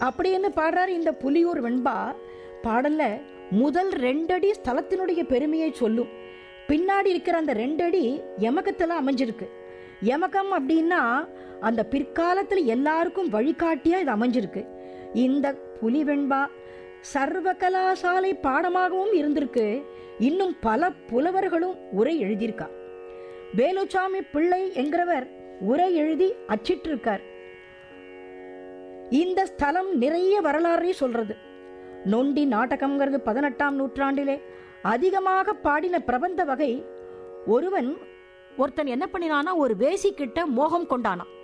அப்படின்னு பாடுறாரு இந்த புலியூர் வெண்பா பாடல்ல முதல் ரெண்டடி ஸ்தலத்தினுடைய பெருமையை சொல்லும் பின்னாடி இருக்கிற அந்த ரெண்டடி யமகத்துல அமைஞ்சிருக்கு யமகம் அப்படின்னா அந்த பிற்காலத்துல எல்லாருக்கும் வழிகாட்டியா இது அமைஞ்சிருக்கு இந்த புலி வெண்பா சர்வ கலாசாலை பாடமாகவும் இருந்திருக்கு இன்னும் பல புலவர்களும் உரை எழுதியிருக்கா வேலுச்சாமி பிள்ளை என்கிறவர் உரை எழுதி அச்சிட்டிருக்கார் இந்த ஸ்தலம் நிறைய வரலாறை சொல்றது நொண்டி நாடகம்ங்கிறது பதினெட்டாம் நூற்றாண்டிலே அதிகமாக பாடின பிரபந்த வகை ஒருவன் ஒருத்தன் என்ன பண்ணினானா ஒரு வேசி கிட்ட மோகம் கொண்டானான்